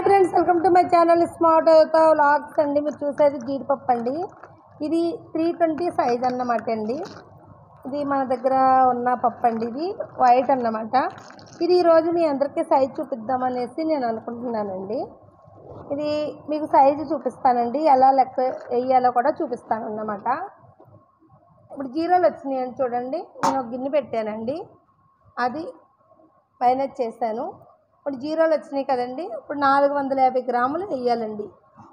friends welcome to my channel smart vlogs అండి మీరు చూసేది జీడిపప్పు అండి ఇది త్రీ ట్వంటీ సైజ్ అన్నమాట అండి ఇది మన దగ్గర ఉన్న పప్పు అండి ఇది వైట్ అన్నమాట ఇది ఈరోజు మీ అందరికీ సైజ్ చూపిద్దామనేసి నేను అనుకుంటున్నానండి ఇది మీకు సైజు చూపిస్తానండి ఎలా లెక్క వేయాలో కూడా చూపిస్తాను అన్నమాట ఇప్పుడు జీరోలు వచ్చినాయండి చూడండి నేను ఒక గిన్నె పెట్టానండి అది పైన చేశాను ఇప్పుడు జీరోలు వచ్చినాయి కదండి ఇప్పుడు నాలుగు వందల యాభై గ్రాములు వేయాలండి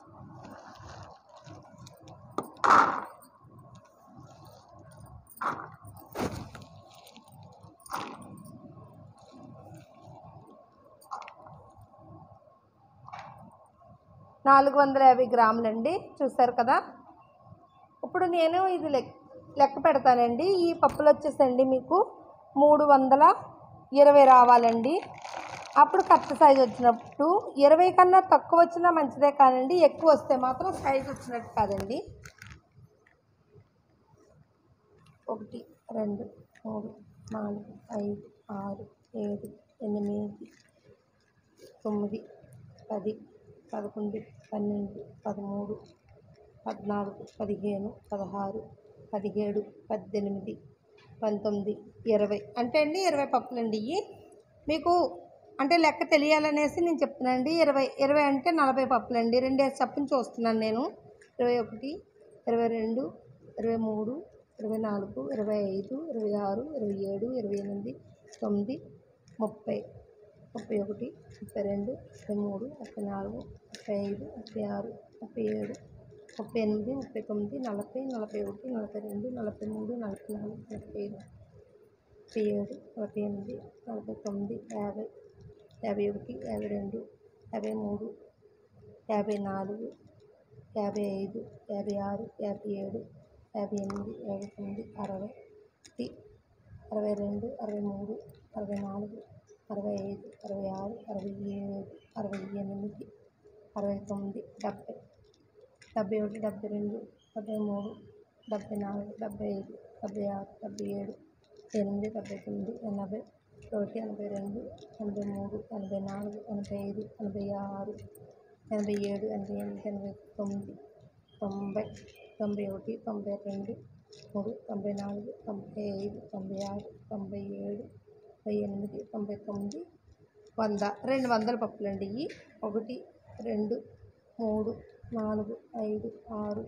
నాలుగు వందల యాభై గ్రాములండి చూసారు కదా ఇప్పుడు నేను ఇది లెక్ లెక్క పెడతానండి ఈ పప్పులు వచ్చేసండి మీకు మూడు వందల ఇరవై రావాలండి అప్పుడు కరెక్ట్ సైజ్ వచ్చినప్పుడు ఇరవై కన్నా తక్కువ వచ్చినా మంచిదే కానండి ఎక్కువ వస్తే మాత్రం సైజ్ వచ్చినట్టు కాదండి ఒకటి రెండు మూడు నాలుగు ఐదు ఆరు ఏడు ఎనిమిది తొమ్మిది పది పదకొండు పన్నెండు పదమూడు పద్నాలుగు పదిహేను పదహారు పదిహేడు పద్దెనిమిది పంతొమ్మిది ఇరవై అంటే అండి ఇరవై పప్పులండి ఇవి మీకు అంటే లెక్క తెలియాలనేసి నేను చెప్తున్నానండి ఇరవై ఇరవై అంటే నలభై పప్పులండి రెండేసి చప్పుని చూస్తున్నాను నేను ఇరవై ఒకటి ఇరవై రెండు ఇరవై మూడు ఇరవై నాలుగు ఇరవై ఐదు ఇరవై ఆరు ఇరవై ఏడు ఇరవై ఎనిమిది తొమ్మిది ముప్పై ముప్పై ఒకటి ముప్పై రెండు ముప్పై మూడు ముప్పై నాలుగు ముప్పై ఐదు ముప్పై ఆరు ముప్పై ఏడు ముప్పై ఎనిమిది ముప్పై తొమ్మిది నలభై నలభై ఒకటి నలభై రెండు నలభై మూడు నలభై నాలుగు నలభై ఐదు ముప్పై ఏడు నలభై ఎనిమిది నలభై తొమ్మిది యాభై యాభై ఒకటి యాభై రెండు యాభై మూడు యాభై నాలుగు యాభై ఐదు యాభై ఆరు యాభై ఏడు యాభై ఎనిమిది యాభై తొమ్మిది అరవై ఒకటి అరవై రెండు అరవై మూడు అరవై నాలుగు అరవై ఐదు అరవై ఆరు అరవై ఏడు అరవై ఎనిమిది అరవై తొమ్మిది డెబ్బై డెబ్బై ఒకటి డెబ్బై రెండు డెబ్బై మూడు డెబ్బై నాలుగు డెబ్బై ఐదు డెబ్బై ఆరు డెబ్బై ఏడు ఎనిమిది డెబ్బై తొమ్మిది ఎనభై ఒకటి ఎనభై రెండు ఎనభై మూడు ఎనభై నాలుగు ఎనభై ఐదు ఎనభై ఆరు ఎనభై ఏడు ఎనభై ఎనిమిది ఎనభై తొమ్మిది తొంభై తొంభై ఒకటి తొంభై రెండు మూడు తొంభై నాలుగు తొంభై ఐదు తొంభై ఆరు తొంభై ఏడు తొంభై ఎనిమిది తొంభై తొమ్మిది వంద రెండు వందల పప్పులండి ఇవి ఒకటి రెండు మూడు నాలుగు ఐదు ఆరు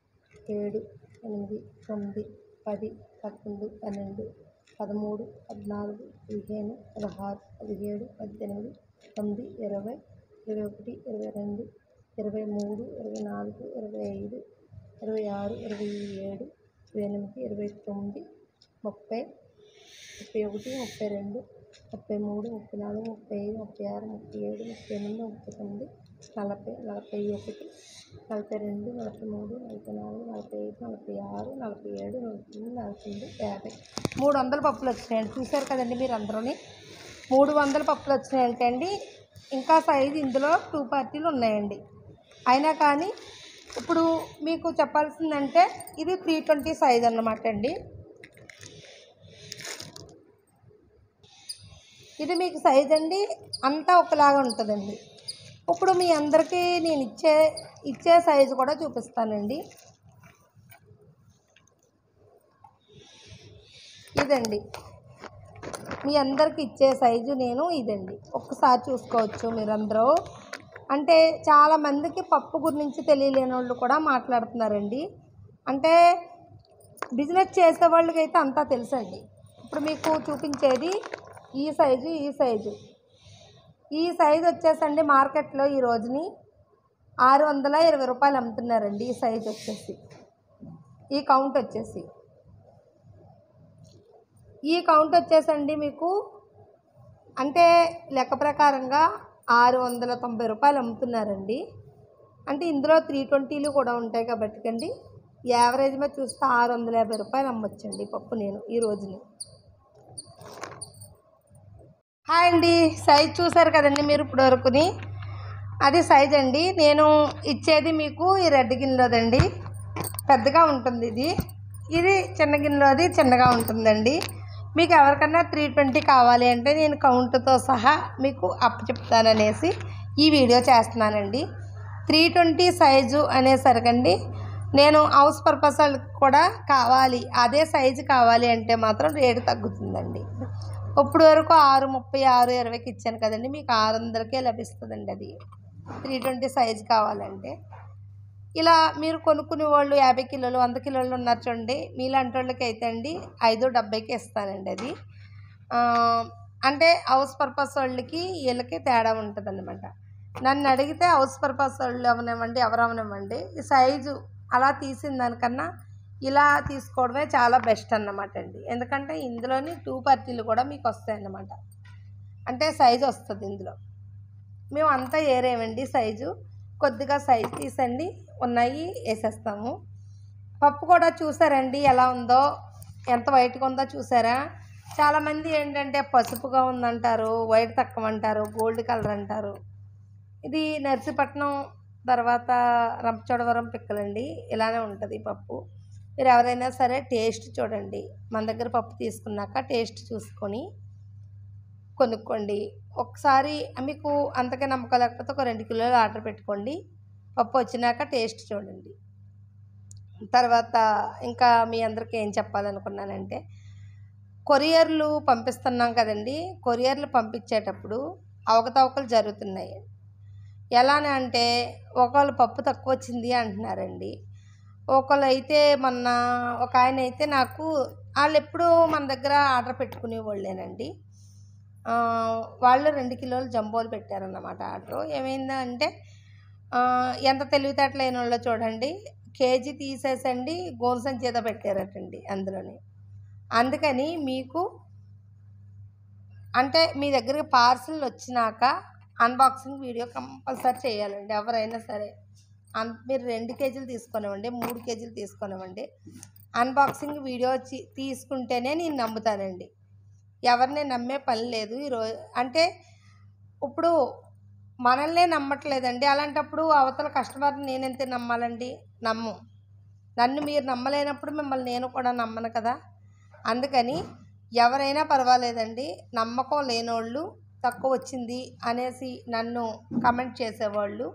ఏడు ఎనిమిది తొమ్మిది పది పదకొండు పన్నెండు పదమూడు పద్నాలుగు పదిహేను పదహారు పదిహేడు పద్దెనిమిది తొమ్మిది ఇరవై ఇరవై ఒకటి ఇరవై రెండు ఇరవై మూడు ఇరవై నాలుగు ఇరవై ఐదు ఇరవై ఆరు ఇరవై ఏడు ఇరవై ఎనిమిది ఇరవై తొమ్మిది ముప్పై ముప్పై ఒకటి ముప్పై రెండు ముప్పై మూడు ముప్పై నాలుగు ముప్పై ఐదు ముప్పై ఆరు ముప్పై ఏడు ముప్పై ఎనిమిది ముప్పై తొమ్మిది నలభై నలభై ఒకటి నలభై రెండు నలభై మూడు నలభై నాలుగు నలభై ఐదు నలభై ఆరు నలభై ఏడు నలభై తొమ్మిది నలభై తొమ్మిది యాభై మూడు వందల పప్పులు వచ్చినాయండి చూశారు కదండి మీరు అందరూని మూడు వందల పప్పులు వచ్చినాయంటండి ఇంకా సైజు ఇందులో టూ పార్టీలు ఉన్నాయండి అయినా కానీ ఇప్పుడు మీకు చెప్పాల్సిందంటే ఇది త్రీ ట్వంటీ సైజ్ అన్నమాట అండి ఇది మీకు సైజ్ అండి అంతా ఒకలాగా ఉంటుందండి ఇప్పుడు మీ అందరికీ నేను ఇచ్చే ఇచ్చే సైజు కూడా చూపిస్తానండి ఇదండి మీ అందరికి ఇచ్చే సైజు నేను ఇదండి ఒక్కసారి చూసుకోవచ్చు మీరందరూ అంటే చాలామందికి పప్పు గురించి తెలియలేని వాళ్ళు కూడా మాట్లాడుతున్నారండి అంటే బిజినెస్ చేసే వాళ్ళకైతే అంతా తెలుసండి ఇప్పుడు మీకు చూపించేది ఈ సైజు ఈ సైజు ఈ సైజు వచ్చేసండి మార్కెట్లో ఈ రోజుని ఆరు వందల ఇరవై రూపాయలు అమ్ముతున్నారండి ఈ సైజు వచ్చేసి ఈ కౌంట్ వచ్చేసి ఈ కౌంట్ వచ్చేసండి మీకు అంటే లెక్క ప్రకారంగా ఆరు వందల తొంభై రూపాయలు అమ్ముతున్నారండి అంటే ఇందులో త్రీ ట్వంటీలు కూడా ఉంటాయి కాబట్టి కండి యావరేజ్ మీద చూస్తే ఆరు వందల యాభై రూపాయలు అమ్మొచ్చండి పప్పు నేను ఈ రోజుని హాయ్ అండి సైజ్ చూసారు కదండి మీరు ఇప్పుడు వరకుని అది సైజ్ అండి నేను ఇచ్చేది మీకు ఈ రెడ్ గిన్నెలోదండి పెద్దగా ఉంటుంది ఇది ఇది చిన్న గిన్నెలోది చిన్నగా ఉంటుందండి మీకు ఎవరికన్నా త్రీ ట్వంటీ కావాలి అంటే నేను కౌంట్తో సహా మీకు అప్పు చెప్తాననేసి ఈ వీడియో చేస్తున్నానండి త్రీ ట్వంటీ సైజు అనేసరికండి నేను హౌస్ పర్పస్ వాళ్ళకి కూడా కావాలి అదే సైజు కావాలి అంటే మాత్రం రేటు తగ్గుతుందండి ఇప్పుడు వరకు ఆరు ముప్పై ఆరు ఇరవైకి ఇచ్చాను కదండి మీకు ఆరు వందలకే లభిస్తుందండి అది త్రీ ట్వంటీ సైజు కావాలంటే ఇలా మీరు కొనుక్కునే వాళ్ళు యాభై కిలోలు వంద కిలోలు ఉన్నారు చూడండి మీలాంటి వాళ్ళకి అయితే అండి ఐదు డెబ్బైకి ఇస్తానండి అది ఆ, అంటే హౌస్ పర్పస్ వాళ్ళకి వీళ్ళకి తేడా ఉంటుంది అనమాట నన్ను అడిగితే హౌస్ పర్పస్ వాళ్ళు అవనివ్వండి ఎవరు అవనివ్వండి ఈ సైజు అలా తీసిన దానికన్నా ఇలా తీసుకోవడమే చాలా బెస్ట్ అన్నమాట అండి ఎందుకంటే ఇందులోని టూ పర్టీలు కూడా మీకు వస్తాయి అన్నమాట అంటే సైజు వస్తుంది ఇందులో మేము అంతా ఏరేమండి సైజు కొద్దిగా సైజు తీసండి ఉన్నాయి వేసేస్తాము పప్పు కూడా చూసారండి ఎలా ఉందో ఎంత వైట్గా ఉందో చూసారా చాలామంది ఏంటంటే పసుపుగా ఉందంటారు వైట్ తక్కువ అంటారు గోల్డ్ కలర్ అంటారు ఇది నర్సీపట్నం తర్వాత రంపచోడవరం పిక్కలండి ఇలానే ఉంటుంది పప్పు మీరు ఎవరైనా సరే టేస్ట్ చూడండి మన దగ్గర పప్పు తీసుకున్నాక టేస్ట్ చూసుకొని కొనుక్కోండి ఒకసారి మీకు అంతగా నమ్మకం లేకపోతే ఒక రెండు కిలోలు ఆర్డర్ పెట్టుకోండి పప్పు వచ్చినాక టేస్ట్ చూడండి తర్వాత ఇంకా మీ అందరికీ ఏం చెప్పాలనుకున్నానంటే కొరియర్లు పంపిస్తున్నాం కదండి కొరియర్లు పంపించేటప్పుడు అవకతవకలు జరుగుతున్నాయి ఎలానే అంటే ఒకళ్ళు పప్పు తక్కువ వచ్చింది అంటున్నారండి ఒకళ్ళు అయితే మొన్న ఒక ఆయన అయితే నాకు వాళ్ళు ఎప్పుడూ మన దగ్గర ఆర్డర్ పెట్టుకునే వాళ్ళేనండి ఆ, వాళ్ళు రెండు కిలోలు జంబోలు పెట్టారన్నమాట ఆర్డర్ ఏమైందా అంటే ఆ, ఎంత తెలివితేటలైన వాళ్ళో చూడండి కేజీ తీసేసండి గోల్ సంచేత పెట్టారటండి అందులోని అందుకని మీకు అంటే మీ దగ్గరికి పార్సిల్ వచ్చినాక అన్బాక్సింగ్ వీడియో కంపల్సరీ చేయాలండి ఎవరైనా సరే అన్ మీరు రెండు కేజీలు తీసుకొనివ్వండి మూడు కేజీలు తీసుకొనివ్వండి అన్బాక్సింగ్ వీడియో చి- తీసుకుంటేనే నేను నమ్ముతానండి ఎవరిని నమ్మే పని లేదు ఈరోజు అంటే ఇప్పుడు మనల్నే నమ్మట్లేదండి అలాంటప్పుడు అవతల కస్టమర్ని నేనెంత నమ్మాలండి నమ్ము నన్ను మీరు నమ్మలేనప్పుడు మిమ్మల్ని నేను కూడా నమ్మను కదా అందుకని ఎవరైనా పర్వాలేదండి నమ్మకం లేనోళ్ళు తక్కువ వచ్చింది అనేసి నన్ను కమెంట్ చేసేవాళ్ళు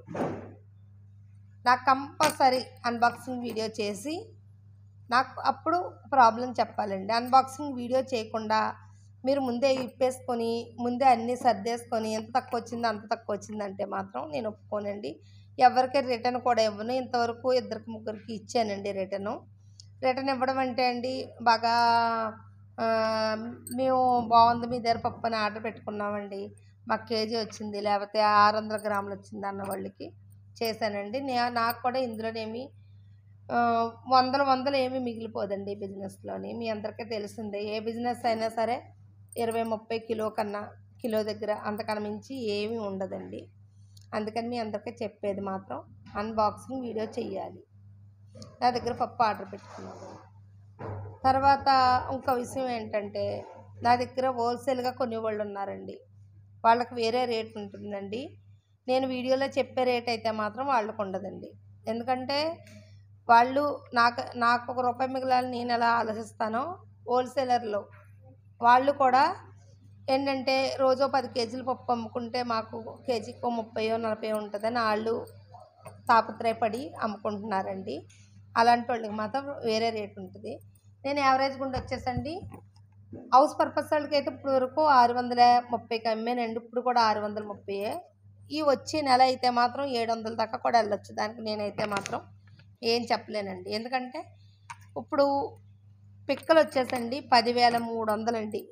నాకు కంపల్సరీ అన్బాక్సింగ్ వీడియో చేసి నాకు అప్పుడు ప్రాబ్లం చెప్పాలండి అన్బాక్సింగ్ వీడియో చేయకుండా మీరు ముందే ఇప్పేసుకొని ముందే అన్నీ సర్దేసుకొని ఎంత తక్కువ వచ్చిందో అంత తక్కువ వచ్చిందంటే మాత్రం నేను ఒప్పుకోనండి ఎవరికి రిటర్న్ కూడా ఇవ్వను ఇంతవరకు ఇద్దరికి ముగ్గురికి ఇచ్చానండి రిటర్ను రిటర్న్ ఇవ్వడం అంటే అండి బాగా ఆ, మేము బాగుంది మీ దగ్గర పప్పు అని ఆర్డర్ పెట్టుకున్నామండి మాకు కేజీ వచ్చింది లేకపోతే ఆరు వందల గ్రాములు వచ్చింది అన్న వాళ్ళకి చేశానండి నే నాకు కూడా ఇందులోనేమి ఆ, వందల వందలు ఏమీ మిగిలిపోదండి ఈ బిజినెస్లోని మీ అందరికీ తెలిసిందే ఏ బిజినెస్ అయినా సరే ఇరవై ముప్పై కిలో కన్నా కిలో దగ్గర అంతకన్నా మించి ఏమీ ఉండదండి అందుకని మీ అందరికీ చెప్పేది మాత్రం అన్బాక్సింగ్ వీడియో చెయ్యాలి నా దగ్గర పప్పు ఆర్డర్ పెట్టుకున్నాను తర్వాత ఇంకో విషయం ఏంటంటే నా దగ్గర హోల్సేల్గా కొనేవాళ్ళు ఉన్నారండి వాళ్ళకి వేరే రేట్ ఉంటుందండి నేను వీడియోలో చెప్పే రేట్ అయితే మాత్రం వాళ్ళకు ఉండదండి ఎందుకంటే వాళ్ళు నాకు నాకు ఒక రూపాయి మిగలాలి నేను ఎలా ఆలోచిస్తానో హోల్సేలర్లో వాళ్ళు కూడా ఏంటంటే రోజు పది కేజీలు పప్పు అమ్ముకుంటే మాకు కేజీకో ముప్పయో నలభై ఉంటుందని వాళ్ళు తాపత్రయపడి అమ్ముకుంటున్నారండి అలాంటి వాళ్ళకి మాత్రం వేరే రేట్ ఉంటుంది నేను యావరేజ్ గుండా వచ్చేసండి హౌస్ పర్పస్ వాళ్ళకి అయితే ఇప్పుడు వరకు ఆరు వందల ముప్పైకి అమ్మానండి ఇప్పుడు కూడా ఆరు వందల ముప్పై ఈ వచ్చే నెల అయితే మాత్రం ఏడు వందల దాకా కూడా వెళ్ళొచ్చు దానికి నేనైతే మాత్రం ఏం చెప్పలేనండి ఎందుకంటే ఇప్పుడు పిక్కలు వచ్చేసండి పదివేల మూడు వందలండి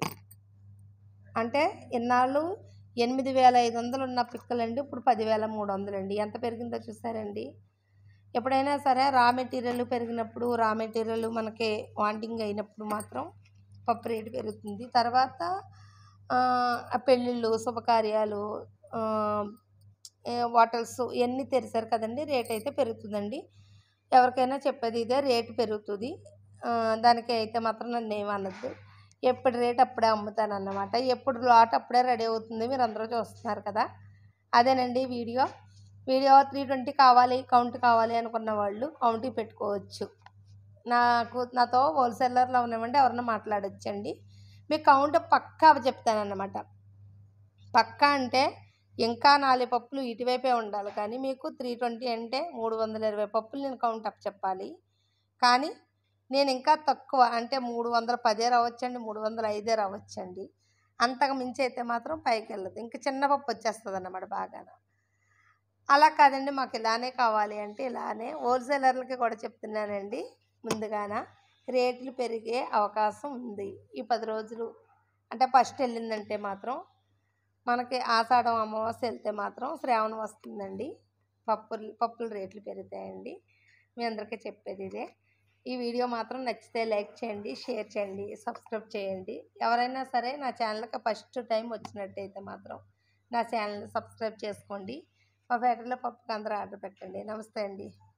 అంటే ఇన్నాళ్ళు ఎనిమిది వేల ఐదు వందలు ఉన్న పిక్కలండి ఇప్పుడు పదివేల మూడు వందలండి ఎంత పెరిగిందో చూసారండి ఎప్పుడైనా సరే రా మెటీరియల్ పెరిగినప్పుడు రా మెటీరియల్ మనకి వాంటింగ్ అయినప్పుడు మాత్రం పప్పు రేటు పెరుగుతుంది తర్వాత ఆ, ఆ పెళ్ళిళ్ళు శుభకార్యాలు ఆ, ఏ, హోటల్స్ ఇవన్నీ తెరిచారు కదండి రేట్ అయితే పెరుగుతుందండి ఎవరికైనా చెప్పేది ఇదే రేటు పెరుగుతుంది ఆ, దానికి అయితే మాత్రం నన్ను ఏమనద్దు ఎప్పుడు రేట్ అప్పుడే అమ్ముతాను అన్నమాట ఎప్పుడు లాట్ అప్పుడే రెడీ అవుతుంది మీరు అందరూ చూస్తున్నారు కదా అదేనండి వీడియో వీడియో త్రీ ట్వంటీ కావాలి కౌంట్ కావాలి అనుకున్న వాళ్ళు కౌంట్కి పెట్టుకోవచ్చు నాకు నాతో హోల్సేలర్లో ఉన్నామంటే ఎవరన్నా మాట్లాడొచ్చండి మీకు కౌంట్ పక్కా చెప్తానన్నమాట పక్కా అంటే ఇంకా నాలుగు పప్పులు ఇటువైపే ఉండాలి కానీ మీకు త్రీ ట్వంటీ అంటే మూడు వందల ఇరవై పప్పులు నేను కౌంట్ అప్ చెప్పాలి కానీ నేను ఇంకా తక్కువ అంటే మూడు వందల పదే రావచ్చండి మూడు వందల ఐదే రావచ్చండి అంతకు మించి అయితే మాత్రం పైకి వెళ్ళదు ఇంకా చిన్న పప్పు వచ్చేస్తుంది అన్నమాట బాగా అలా కాదండి మాకు ఇలానే కావాలి అంటే ఇలానే హోల్సేలర్లకి కూడా చెప్తున్నానండి ముందుగాన రేట్లు పెరిగే అవకాశం ఉంది ఈ పది రోజులు అంటే ఫస్ట్ వెళ్ళిందంటే మాత్రం మనకి ఆషాఢం అమావాస్య వెళ్తే మాత్రం శ్రావణం వస్తుందండి పప్పులు పప్పుల రేట్లు పెరుగుతాయండి మీ అందరికీ చెప్పేది ఇదే ఈ వీడియో మాత్రం నచ్చితే లైక్ చేయండి షేర్ చేయండి సబ్స్క్రైబ్ చేయండి ఎవరైనా సరే నా ఛానల్కి ఫస్ట్ టైం వచ్చినట్టయితే మాత్రం నా ఛానల్ని సబ్స్క్రైబ్ చేసుకోండి మా పేటలో పప్పుకి అందరూ ఆర్డర్ పెట్టండి నమస్తే అండి